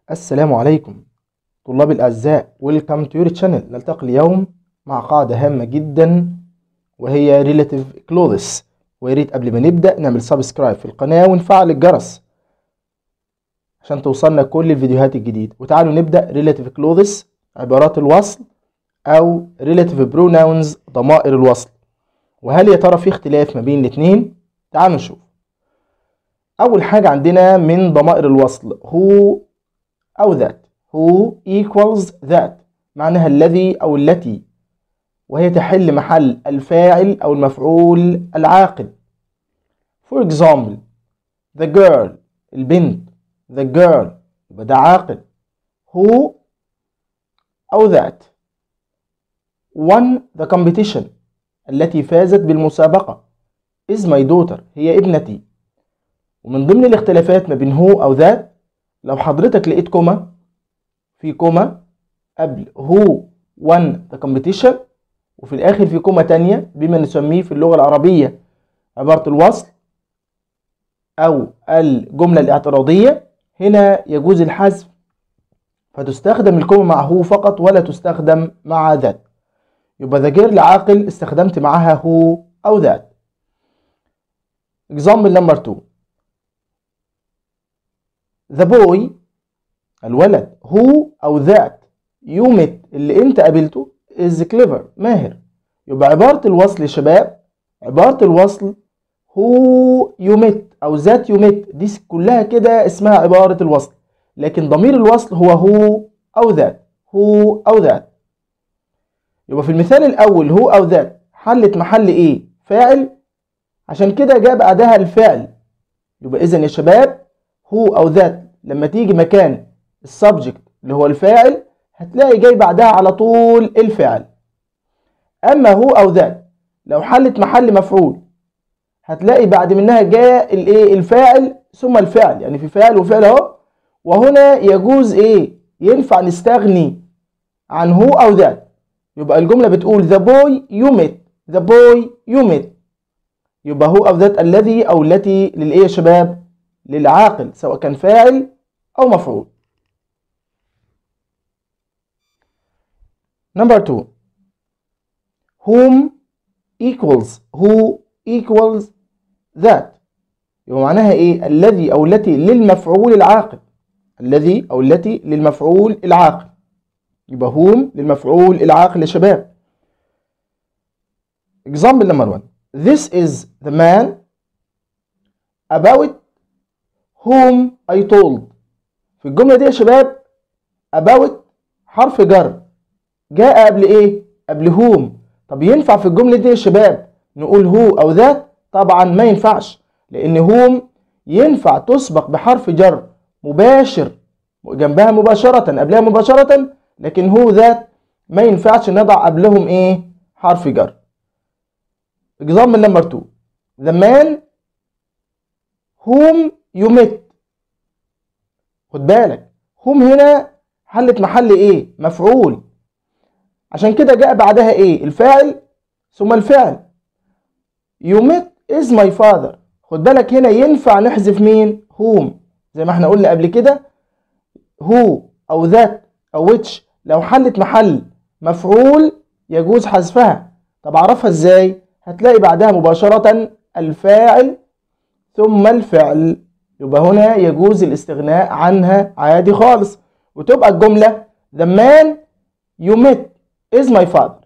السلام عليكم طلاب الأعزاء Welcome to your channel نلتقي اليوم مع قاعدة هامة جدا وهي Relative Clothes ويا ريت قبل ما نبدأ نعمل سبسكرايب في القناة ونفعل الجرس عشان توصلنا كل الفيديوهات الجديدة وتعالوا نبدأ Relative Clothes عبارات الوصل أو Relative Pronouns ضمائر الوصل وهل يا ترى في اختلاف ما بين الاتنين؟ تعالوا نشوف أول حاجة عندنا من ضمائر الوصل who أو that who equals that معناها الذي أو التي وهي تحل محل الفاعل أو المفعول العاقل for example the girl البنت the girl يبقى ده عاقل who أو that won the competition التي فازت بالمسابقة is my daughter هي ابنتي ومن ضمن الاختلافات ما بين هو أو ذات لو حضرتك لقيت كوما في كوما قبل هو won the competition وفي الآخر في كوما تانية بما نسميه في اللغة العربية عبارة الوصل أو الجملة الاعتراضية هنا يجوز الحذف فتستخدم الكوما مع هو فقط ولا تستخدم مع ذات يبقى ذا جيرل عاقل استخدمت معاها هو أو ذات example number 2 the boy الولد هو أو ذات you met اللي أنت قابلته is clever ماهر يبقى عبارة الوصل يا شباب عبارة الوصل هو you met أو ذات you met دي كلها كده اسمها عبارة الوصل لكن ضمير الوصل هو هو أو ذات هو أو ذات يبقى في المثال الأول هو أو ذات حلت محل إيه؟ فاعل عشان كده جاء بعدها الفعل يبقى إذا يا شباب هو أو ذات لما تيجي مكان السبجكت اللي هو الفاعل هتلاقي جاي بعدها على طول الفعل أما هو أو ذات لو حلت محل مفعول هتلاقي بعد منها جاء الايه الفاعل ثم الفعل يعني في فاعل وفعل اهو وهنا يجوز ايه ينفع نستغني عن هو او ذات يبقى الجملة بتقول the boy you met the boy you met يبقى هو أو ذات الذي أو التي للإيه يا شباب للعاقل سواء كان فاعل أو مفعول number two whom equals who equals that يبقى معناها إيه الذي أو التي للمفعول العاقل الذي أو التي للمفعول العاقل يبقى هوم للمفعول العاقل يا شباب example number one this is the man about whom I told في الجملة دي يا شباب about حرف جر جاء قبل ايه قبل whom طب ينفع في الجملة دي يا شباب نقول هو او ذات طبعا ما ينفعش لان whom ينفع تسبق بحرف جر مباشر جنبها مباشرة قبلها مباشرة لكن هو ذات ما ينفعش نضع قبلهم ايه حرف جر example number 2 the man whom you met خد بالك whom هنا حلت محل ايه مفعول عشان كده جاء بعدها ايه الفاعل ثم الفعل you met is my father خد بالك هنا ينفع نحذف مين whom زي ما احنا قلنا قبل كده who او ذات او which لو حلت محل مفعول يجوز حذفها طب اعرفها ازاي هتلاقي بعدها مباشرة الفاعل ثم الفعل يبقى هنا يجوز الاستغناء عنها عادي خالص وتبقى الجملة the man you met is my father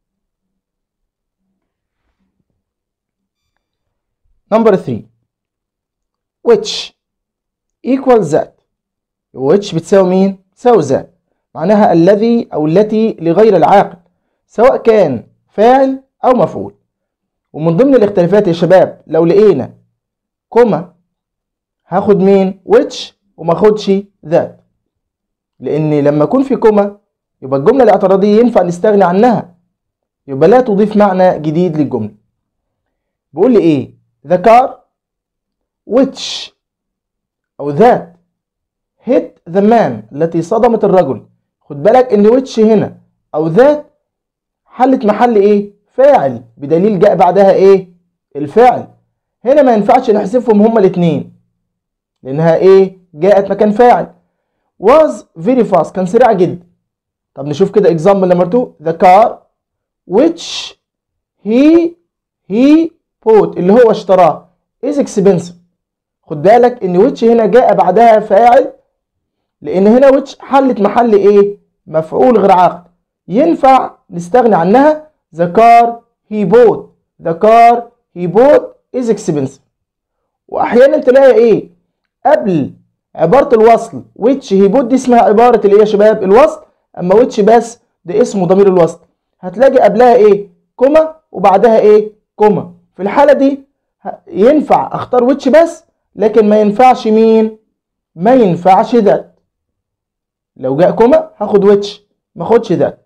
number three which equals that which بتساوي مين؟ بتساوي ذات معناها الذي أو التي لغير العاقل سواء كان فاعل أو مفعول ومن ضمن الاختلافات يا شباب لو لقينا كوما هاخد مين which وما اخدش ذات لأن لما يكون في كوما يبقى الجملة الاعتراضية ينفع نستغني عنها يبقى لا تضيف معنى جديد للجملة بيقول لي إيه the car which أو ذات hit the man التي صدمت الرجل خد بالك ان ويتش هنا او ذات حلت محل ايه فاعل بدليل جاء بعدها ايه الفعل هنا ما ينفعش نحذفهم هما الاثنين لانها ايه جاءت مكان فاعل was very fast كان سريع جدا طب نشوف كده example number 2 the car which he he bought اللي هو اشتراه is expensive خد بالك ان which هنا جاء بعدها فاعل لان هنا which حلت محل ايه مفعول غير عاقل ينفع نستغني عنها the car he bought the car he bought is expensive واحيانا تلاقي ايه قبل عبارة الوصل which he bought دي اسمها عبارة الايه يا شباب الوصل اما which بس ده اسمه ضمير الوصل هتلاقي قبلها ايه كوما وبعدها ايه كوما في الحالة دي ينفع اختار which بس لكن ما ينفعش مين ما ينفعش ذات لو جاء كوما هاخد which ما اخدش ذات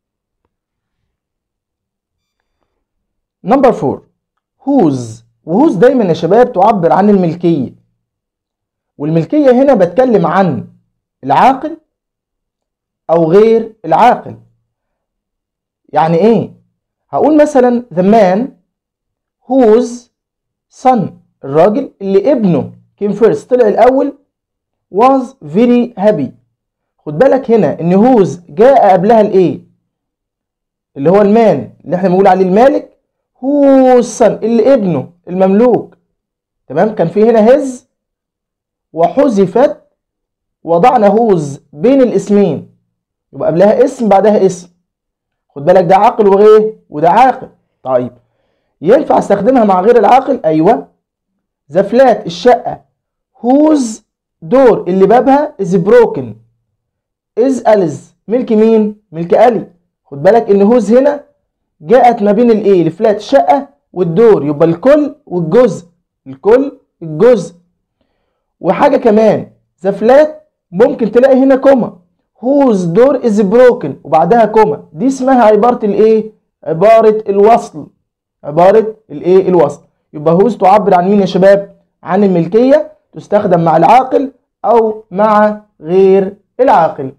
نمبر 4 whose وهوز دايما يا شباب تعبر عن الملكية والملكية هنا بتكلم عن العاقل أو غير العاقل يعني إيه؟ هقول مثلا the man whose son الراجل اللي ابنه came first طلع الأول was very happy خد بالك هنا إن whose جاء قبلها الإيه؟ اللي هو المان اللي احنا بنقول عليه المالك whose son اللي ابنه المملوك تمام كان في هنا هز وحذفت وضعنا هوز بين الاسمين يبقى قبلها اسم بعدها اسم خد بالك ده عاقل وغير وده عاقل طيب ينفع استخدمها مع غير العاقل ايوه زفلات الشقه هوز دور اللي بابها از بروكن از الز ملك مين ملك الي خد بالك ان هوز هنا جاءت ما بين الايه الفلات الشقه والدور يبقى الكل والجزء الكل الجزء وحاجة كمان ذا فلات ممكن تلاقي هنا كوما whose door is broken وبعدها كوما دي اسمها عبارة الايه عبارة الوصل عبارة الايه الوصل يبقى whose تعبر عن مين يا شباب عن الملكية تستخدم مع العاقل او مع غير العاقل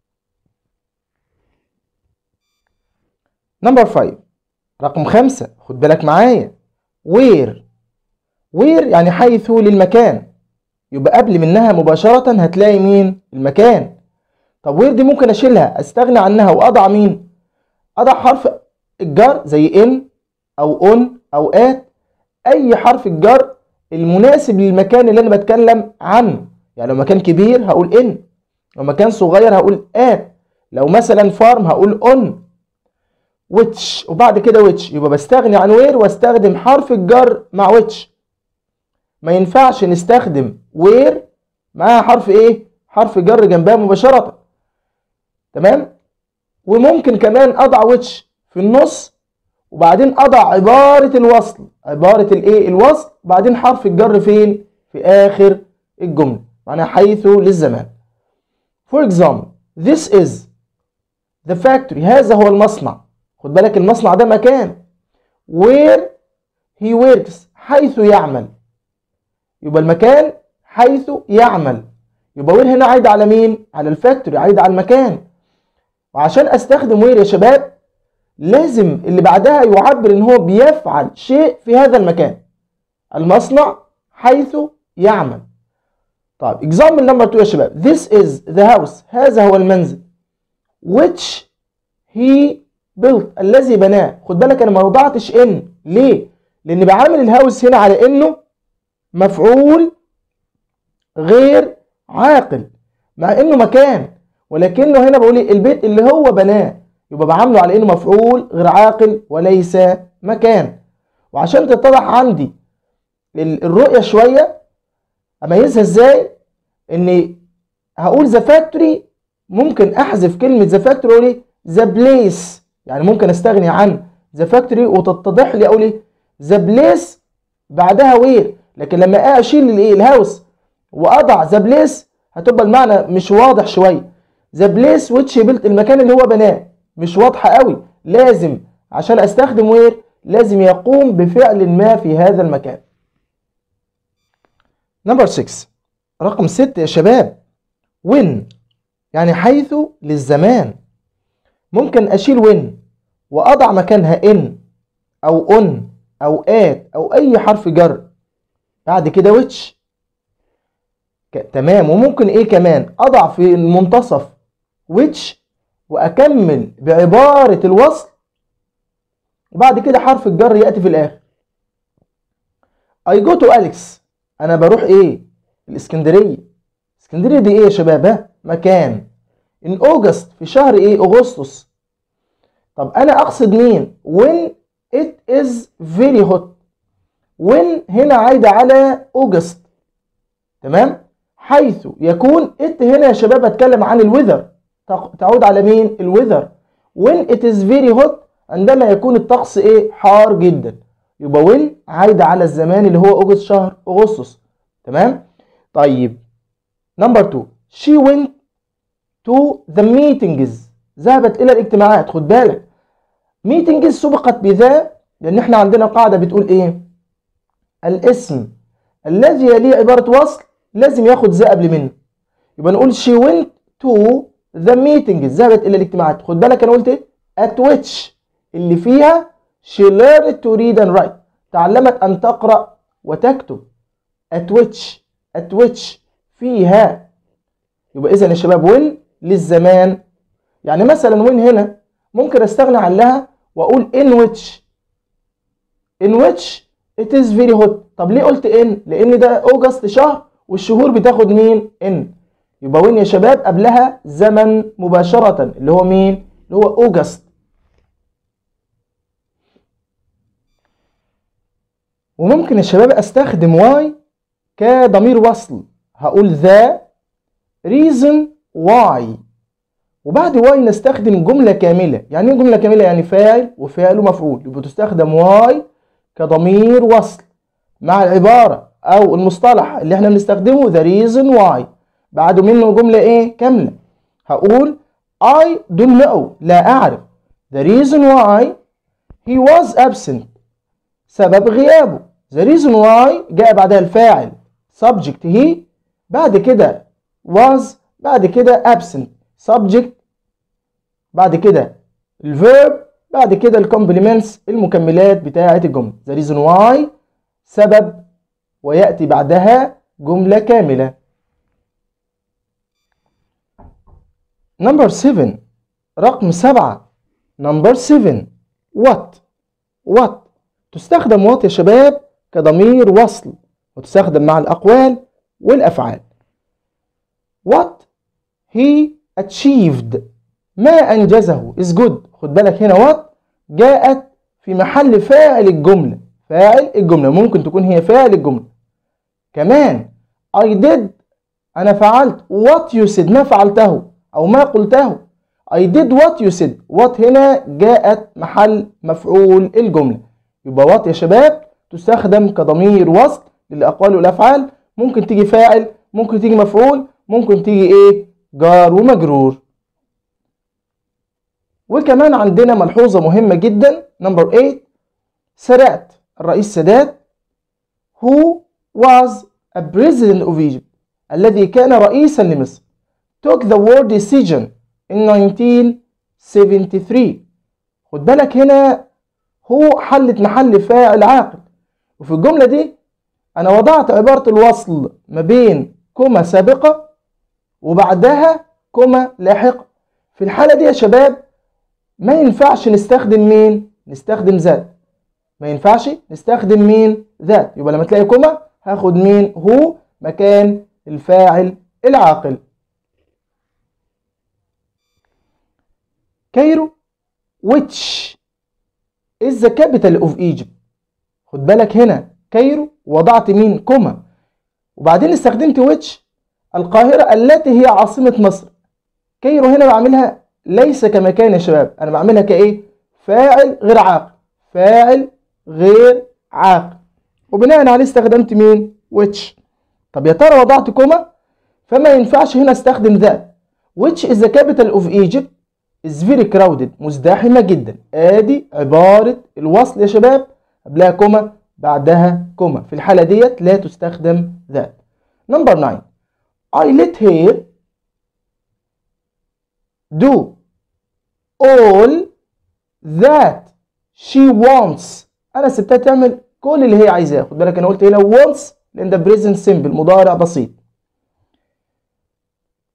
نمبر 5 رقم خمسة خد بالك معايا وير وير يعني حيث للمكان يبقى قبل منها مباشرة هتلاقي مين المكان طب وير دي ممكن اشيلها استغنى عنها واضع مين اضع حرف الجر زي ان او اون او ات اي حرف الجر المناسب للمكان اللي انا بتكلم عنه يعني لو مكان كبير هقول ان لو مكان صغير هقول ات لو مثلا فارم هقول اون which وبعد كده which يبقى بستغني عن where واستخدم حرف الجر مع which ما ينفعش نستخدم where معاها حرف ايه حرف جر جنبها مباشرة تمام وممكن كمان اضع which في النص وبعدين اضع عبارة الوصل عبارة الايه الوصل وبعدين حرف الجر فين في اخر الجملة معناها حيث للزمان for example this is the factory هذا هو المصنع خد بالك المصنع ده مكان where he works حيث يعمل يبقى المكان حيث يعمل يبقى وير هنا عايد على مين على الفاكتوري عايد على المكان وعشان استخدم وير يا شباب لازم اللي بعدها يعبر ان هو بيفعل شيء في هذا المكان المصنع حيث يعمل طيب example number 2 يا شباب this is the house هذا هو المنزل which he built الذي بناه خد بالك انا ما وضعتش ان ليه لان بعامل الهاوس هنا على انه مفعول غير عاقل مع انه مكان ولكنه هنا بقول البيت اللي هو بناه يبقى بعامله على انه مفعول غير عاقل وليس مكان وعشان تتضح عندي الرؤيه شويه اميزها ازاي ان هقول ذا فاكتوري ممكن احذف كلمه ذا فاكتوري واقول ايه ذا بليس يعني ممكن استغني عن ذا فاكتوري وتتضح لي اقول ايه ذا بليس بعدها وير لكن لما اشيل الايه الهاوس واضع ذا بليس هتبقى المعنى مش واضح شويه ذا بليس ويتش بيلت المكان اللي هو بناه مش واضحه قوي لازم عشان استخدم وير لازم يقوم بفعل ما في هذا المكان نمبر 6 رقم 6 يا شباب وين يعني حيث للزمان ممكن اشيل وين واضع مكانها ان او اون او ات او اي حرف جر بعد كده which ك... تمام وممكن ايه كمان اضع في المنتصف which واكمل بعبارة الوصل وبعد كده حرف الجر يأتي في الاخر I go to Alex انا بروح ايه الاسكندرية اسكندرية دي ايه يا شباب ها مكان in August في شهر ايه اغسطس طب انا اقصد مين when it is very hot when هنا عايدة على أوجست تمام حيث يكون it هنا يا شباب اتكلم عن الويذر تعود على مين الويذر when it is very hot عندما يكون الطقس ايه حار جدا يبقى when عايدة على الزمان اللي هو أوجست شهر أغسطس تمام طيب نمبر 2 she went to the meetings ذهبت إلى الاجتماعات خد بالك meetings سبقت بذا لأن احنا عندنا قاعدة بتقول ايه الاسم الذي يليه عبارة وصل لازم ياخد ذا قبل منه يبقى نقول she went to the meetings ذهبت إلى الاجتماعات خد بالك أنا قلت إيه at which اللي فيها she learned to read and write تعلمت أن تقرأ وتكتب at which at which فيها يبقى إذا يا شباب وين للزمان يعني مثلا وين هنا ممكن استغنى عنها واقول in which in which it is very hot طب ليه قلت in لان ده اوجست شهر والشهور بتاخد مين in يبقى وين يا شباب قبلها زمن مباشرة اللي هو مين اللي هو اوجست وممكن يا شباب استخدم why كضمير وصل هقول the reason why وبعد واي نستخدم جملة كاملة يعني ايه جملة كاملة يعني فاعل وفاعل ومفعول يبقى تستخدم واي كضمير وصل مع العبارة أو المصطلح اللي احنا بنستخدمه the reason why بعده منه جملة ايه كاملة هقول I don't know لا أعرف the reason why he was absent سبب غيابه the reason why جاء بعدها الفاعل subject he بعد كده was بعد كده absent subject بعد كده الفيرب بعد كده الكومبلمنتس المكملات بتاعة الجملة the reason why سبب ويأتي بعدها جملة كاملة نمبر 7 رقم 7 نمبر 7 what what تستخدم what يا شباب كضمير وصل وتستخدم مع الأقوال والأفعال what he achieved ما أنجزه is good خد بالك هنا what جاءت في محل فاعل الجملة فاعل الجملة ممكن تكون هي فاعل الجملة كمان I did أنا فعلت what you said ما فعلته أو ما قلته I did what you said what هنا جاءت محل مفعول الجملة يبقى what يا شباب تستخدم كضمير وصل للأقوال والأفعال ممكن تيجي فاعل ممكن تيجي مفعول ممكن تيجي إيه جار ومجرور وكمان عندنا ملحوظة مهمة جدا نمبر 8 سادات الرئيس سادات who was a president of Egypt الذي كان رئيسا لمصر took the war decision in 1973 خد بالك هنا هو حلت محل فاعل عاقل وفي الجملة دي أنا وضعت عبارة الوصل ما بين كوما سابقة وبعدها كوما لاحقة في الحالة دي يا شباب ما ينفعش نستخدم مين نستخدم ذات ما ينفعش نستخدم مين ذات يبقى لما تلاقي كوما هاخد مين هو مكان الفاعل العاقل كايرو which is the capital of Egypt خد بالك هنا كايرو وضعت مين كوما وبعدين استخدمت which القاهرة التي هي عاصمة مصر كايرو هنا بعملها ليس كمكان يا شباب انا بعملها كايه فاعل غير عاقل فاعل غير عاقل وبناء عليه استخدمت مين which طب يا ترى وضعت كوما فما ينفعش هنا استخدم ذات which is the capital of Egypt is very crowded مزدحمة جدا ادي عبارة الوصل يا شباب قبلها كوما بعدها كوما في الحالة ديت لا تستخدم ذات نمبر 9 I let her do all that she wants انا سبتها تعمل كل اللي هي عايزاه خد بالك انا قلت هنا wants لان ده present simple مضارع بسيط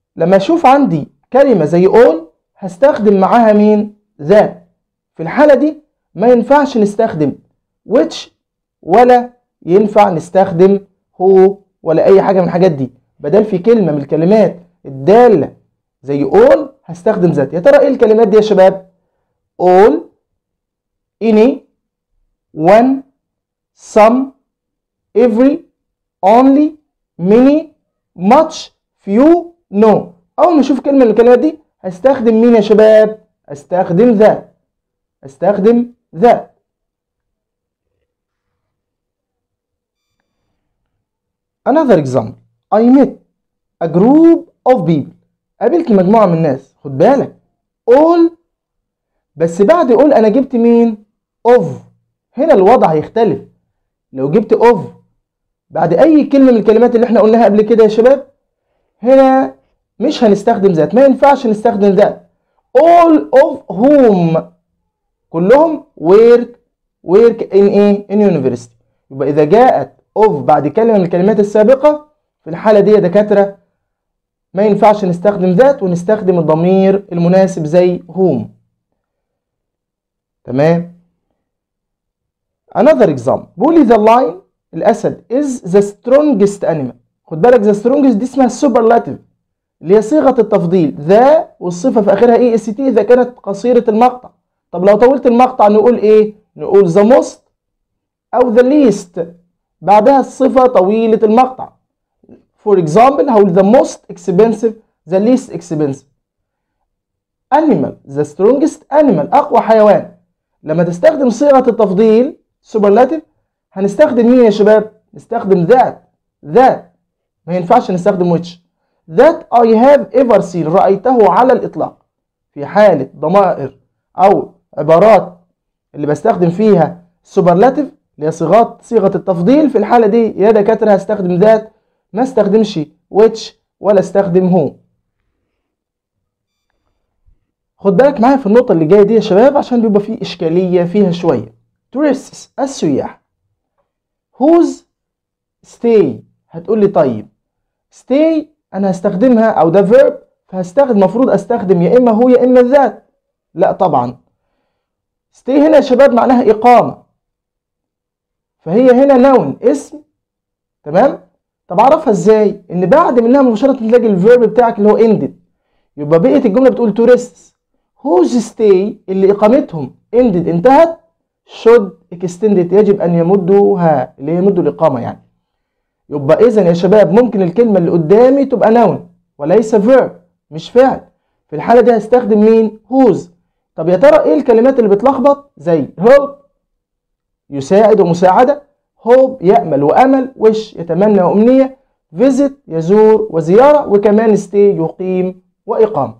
لما اشوف عندي كلمة زي all هستخدم معاها مين ذات في الحالة دي ما ينفعش نستخدم which ولا ينفع نستخدم هو ولا اي حاجة من الحاجات دي بدل في كلمة من الكلمات الدالة زي all هستخدم ذات يا ترى ايه الكلمات دي يا شباب all any one some every only many much few no اول ما اشوف كلمه من الكلمات دي هستخدم مين يا شباب استخدم ذا استخدم ذا another example I met a group of people قابلت مجموعة من الناس خد بالك all بس بعد all أنا جبت مين of هنا الوضع هيختلف لو جبت of بعد أي كلمة من الكلمات اللي احنا قلناها قبل كده يا شباب هنا مش هنستخدم ذات ما ينفعش نستخدم ذات all of whom كلهم work work in ايه in university يبقى إذا جاءت of بعد كلمة من الكلمات السابقة في الحالة دي يا دكاترة ما ينفعش نستخدم ذات ونستخدم الضمير المناسب زي whom تمام another example بيقول لي the lion الأسد is the strongest animal خد بالك the strongest دي اسمها superlative اللي هي صيغة التفضيل ذا والصفة في آخرها اي اس تي إذا كانت قصيرة المقطع طب لو طولت المقطع نقول ايه؟ نقول the most أو the least بعدها الصفة طويلة المقطع for example هقول the most expensive the least expensive animal the strongest animal أقوى حيوان لما تستخدم صيغة التفضيل superlative هنستخدم مين يا شباب؟ نستخدم that that ما ينفعش نستخدم which that I have ever seen رأيته على الإطلاق في حالة ضمائر أو عبارات اللي بستخدم فيها superlative اللي هي صيغات صيغة التفضيل في الحالة دي يا دكاترة هستخدم that ما استخدمش which ولا استخدم who خد بالك معايا في النقطة اللي جاية دي يا شباب عشان بيبقى فيه إشكالية فيها شوية tourists السياح whose stay هتقول لي طيب stay انا هستخدمها او ده verb فهستخدم المفروض استخدم يا اما هو يا اما الذات لا طبعا stay هنا يا شباب معناها اقامه فهي هنا نون اسم تمام طب اعرفها ازاي ان بعد منها مباشره تلاقي الفيرب بتاعك اللي هو ended يبقى بقيه الجمله بتقول tourists whose stay اللي اقامتهم ended انتهت should extended يجب ان يمدوها اللي هي يمدوا الاقامه يعني يبقى اذا يا شباب ممكن الكلمه اللي قدامي تبقى نون وليس فيرب مش فعل في الحاله دي هستخدم مين whose طب يا ترى ايه الكلمات اللي بتلخبط زي help يساعد ومساعده hope يامل وامل wish يتمنى وامنيه visit يزور وزياره وكمان stay يقيم واقامه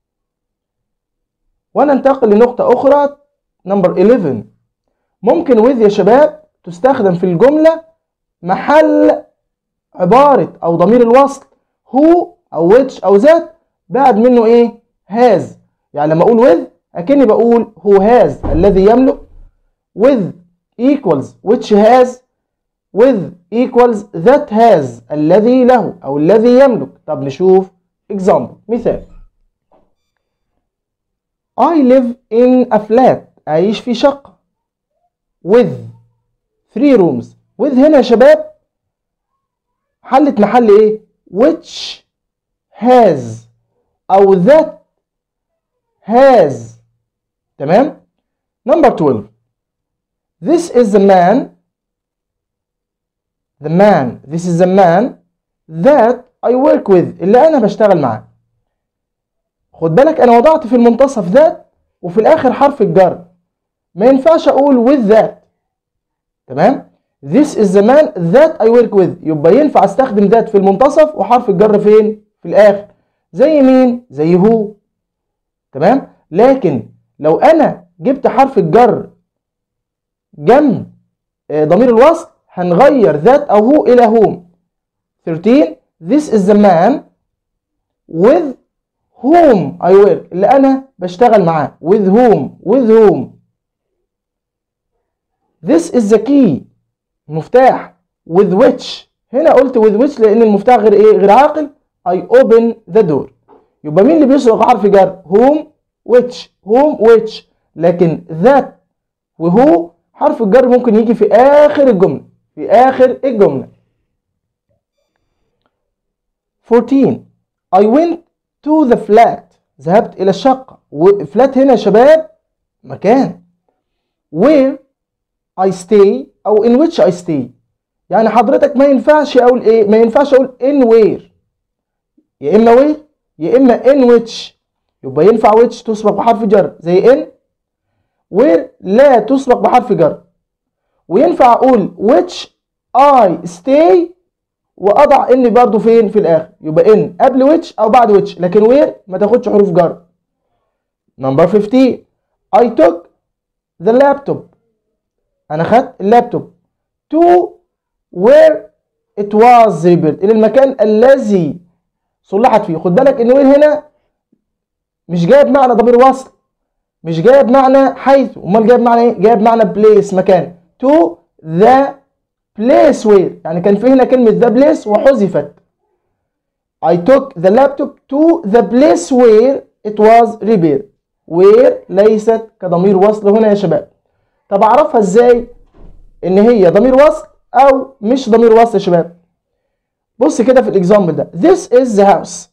وننتقل لنقطه اخرى نمبر 11 ممكن with يا شباب تستخدم في الجمله محل عبارة أو ضمير الوصل هو أو which أو ذات بعد منه إيه؟ has يعني لما أقول with أكني بقول who has الذي يملك with equals which has with equals that has الذي له أو الذي يملك طب نشوف example مثال I live in a flat أعيش في شقة with three rooms with هنا يا شباب حلت محل ايه which has او that has تمام number 12 this is the man the man this is the man that I work with اللي انا بشتغل معاه خد بالك انا وضعت في المنتصف ذات وفي الاخر حرف الجر ما ينفعش اقول with that تمام This is the man that I work with يبقى ينفع استخدم that في المنتصف وحرف الجر فين؟ في الآخر زي مين؟ زي هو تمام؟ لكن لو أنا جبت حرف الجر جنب ضمير الوصل هنغير that أو هو إلى whom 13 This is the man with whom I work اللي أنا بشتغل معاه with whom with whom This is the key مفتاح with which هنا قلت with which لأن المفتاح غير إيه؟ غير عاقل I open the door يبقى مين اللي بيسبق حرف جر whom which whom which لكن that وهو حرف الجر ممكن يجي في آخر الجملة في آخر الجملة 14 I went to the flat ذهبت إلى الشقة وفلات هنا يا شباب مكان where I stay أو in which I stay يعني حضرتك ما ينفعش أقول إيه ما ينفعش أقول in where يا إما where يا إما in which يبقى ينفع which تسبق بحرف جر زي in where لا تسبق بحرف جر وينفع أقول which I stay وأضع إن برضو فين في الآخر يبقى in قبل which أو بعد which لكن where ما تاخدش حروف جر number 15 I took the laptop أنا خدت اللابتوب to where it was repaired إلى المكان الذي صلحت فيه خد بالك إن where هنا مش جايب معنى ضمير وصل مش جايب معنى حيث امال جايب معنى ايه جايب معنى بليس مكان to the place where يعني كان في هنا كلمة the place وحذفت I took the laptop to the place where it was repaired where ليست كضمير وصل هنا يا شباب طب اعرفها ازاي ان هي ضمير وصل او مش ضمير وصل يا شباب بص كده في الاكزامبل ده this is the house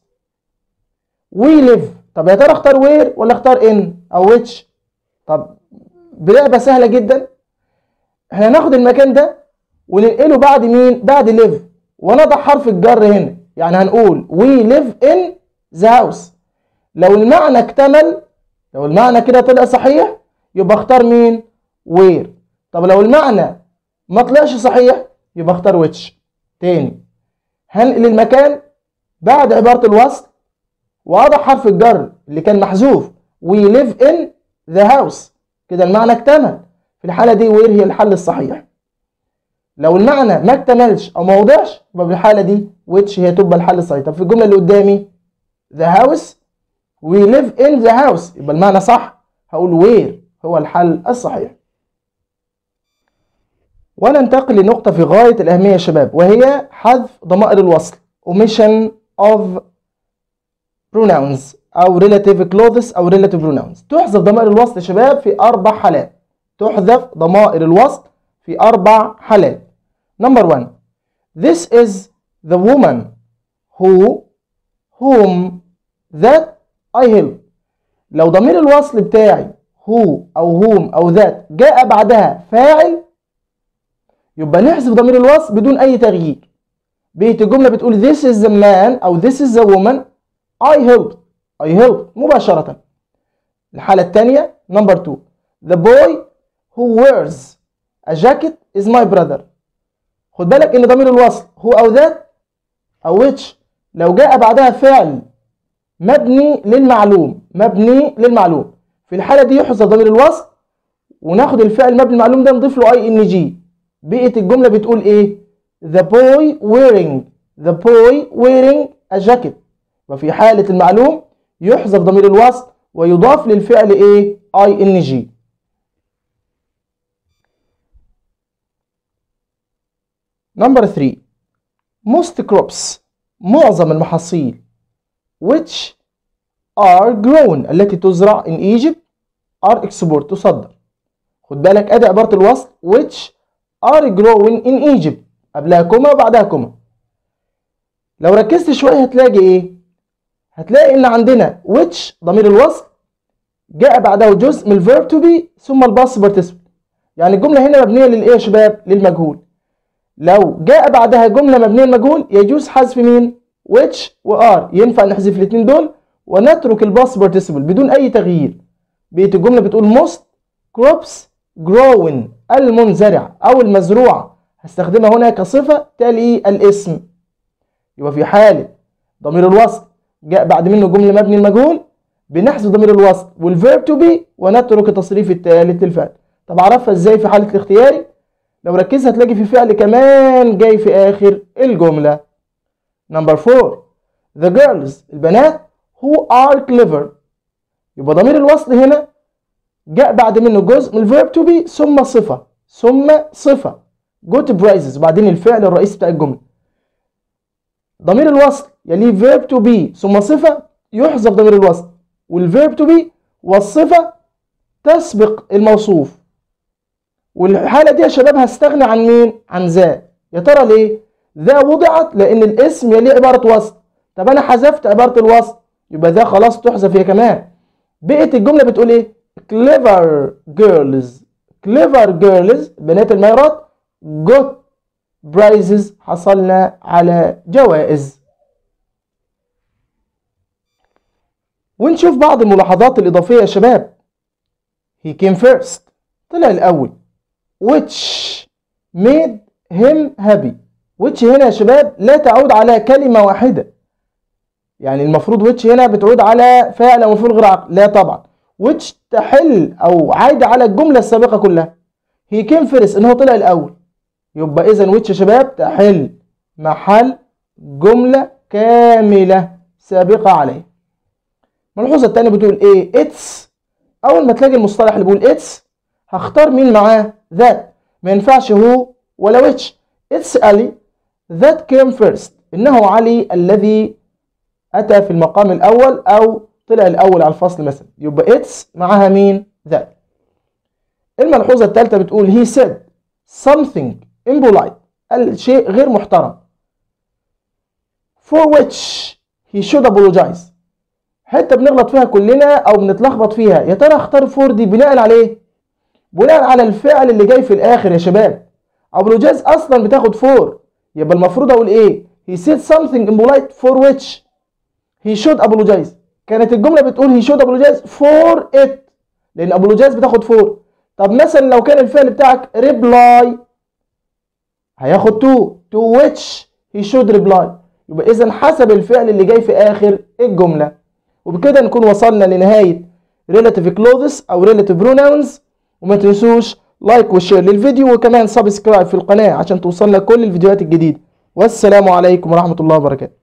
we live طب يا ترى اختار where ولا اختار in او which طب بلعبه سهله جدا احنا هناخد المكان ده وننقله بعد مين بعد live ونضع حرف الجر هنا يعني هنقول we live in the house لو المعنى اكتمل لو المعنى كده طلع صحيح يبقى اختار مين where طب لو المعنى ما طلعش صحيح يبقى اختار which تاني هنقل المكان بعد عبارة الوصل وأضع حرف الجر اللي كان محذوف we live in the house كده المعنى اكتمل في الحالة دي where هي الحل الصحيح لو المعنى ما اكتملش أو ما وضعش يبقى في الحالة دي which هي تبقى الحل الصحيح طب في الجملة اللي قدامي the house we live in the house يبقى المعنى صح هقول where هو الحل الصحيح وننتقل لنقطة في غاية الأهمية يا شباب وهي حذف ضمائر الوصل omission of pronouns أو relative clauses أو relative pronouns تحذف ضمائر الوصل يا شباب في أربع حالات تحذف ضمائر الوصل في أربع حالات number one this is the woman who whom that I help لو ضمير الوصل بتاعي who أو whom أو that جاء بعدها فاعل يبقى نحذف ضمير الوصل بدون أي تغيير بقية الجملة بتقول this is the man أو this is the woman I helped I helped مباشرة الحالة الثانية number two the boy who wears a jacket is my brother خد بالك ان ضمير الوصل هو او ذات او which لو جاء بعدها فعل مبني للمعلوم مبني للمعلوم في الحالة دي يحذف ضمير الوصل وناخد الفعل مبني المعلوم ده نضيف له اي ان جي بقية الجملة بتقول ايه the boy wearing the boy wearing a jacket وفي حالة المعلوم يحذف ضمير الوصل ويضاف للفعل ايه اي ان جي Number 3 most crops معظم المحاصيل which are grown التي تزرع in Egypt are export تصدر خد بالك ادي عبارة الوصل which are growing in Egypt قبلها كوما وبعدها كوما لو ركزت شوية هتلاقي ايه هتلاقي ان عندنا which ضمير الوصل جاء بعده جزء من الفيرب تو بي ثم الباس participle يعني الجملة هنا مبنية للايه يا شباب للمجهول لو جاء بعدها جملة مبنية للمجهول يجوز حذف مين which و are ينفع نحذف الاثنين دول ونترك الباس participle بدون اي تغيير بقية الجملة بتقول most crops growing المنزرع او المزروعة هستخدمها هنا كصفة تالي الاسم يبقى في حالة ضمير الوصل جاء بعد منه جملة مبني المجهول بنحذف ضمير الوصل والفيرب تو بي ونترك التصريف الثالث للفعل طب اعرفها ازاي في حالة الاختياري لو ركزت هتلاقي في فعل كمان جاي في اخر الجملة نمبر 4 the girls البنات who are clever يبقى ضمير الوصل هنا جاء بعد منه جزء من الفيرب تو بي ثم صفة ثم صفة جوت برايزز وبعدين الفعل الرئيسي بتاع الجملة ضمير الوصل يليه فيرب تو بي ثم صفة يحذف ضمير الوصل والفيرب تو بي والصفة تسبق الموصوف والحالة دي يا شباب هستغنى عن مين؟ عن ذا يا ترى ليه؟ ذا وضعت لأن الاسم يليه عبارة وصل طب أنا حذفت عبارة الوصل يبقى ذا خلاص تحذف هي كمان بقيت الجملة بتقول إيه؟ clever girls clever girls بنات المهارات got prizes حصلنا على جوائز ونشوف بعض الملاحظات الإضافية يا شباب he came first طلع الأول which made him happy which هنا يا شباب لا تعود على كلمة واحدة يعني المفروض which هنا بتعود على فعل أو مفعول غير عقل لا طبعا which تحل أو عايدة على الجملة السابقة كلها he came first إن هو طلع الأول يبقى إذا which يا شباب تحل محل جملة كاملة سابقة عليه الملحوظة التانية بتقول إيه it's أول ما تلاقي المصطلح اللي بيقول it's هختار مين معاه that ما ينفعش هو ولا which it's علي that came first إنه علي الذي أتى في المقام الأول أو طلع الأول على الفصل مثلا يبقى it's معاها مين that الملحوظة الثالثة بتقول he said something impolite قال شيء غير محترم for which he should apologize حتة بنغلط فيها كلنا أو بنتلخبط فيها يا ترى اختار فور دي بناء على إيه؟ بناء على الفعل اللي جاي في الآخر يا شباب apologize أصلا بتاخد فور يبقى المفروض أقول إيه؟ he said something impolite for which he should apologize كانت الجملة بتقول he should apologize for it لأن apologize بتاخد فور طب مثلا لو كان الفعل بتاعك reply هياخد to to which he should reply يبقى إذا حسب الفعل اللي جاي في آخر الجملة وبكده نكون وصلنا لنهاية relative clauses أو relative pronouns وما تنسوش لايك وشير للفيديو وكمان سبسكرايب في القناة عشان توصلنا كل الفيديوهات الجديدة والسلام عليكم ورحمة الله وبركاته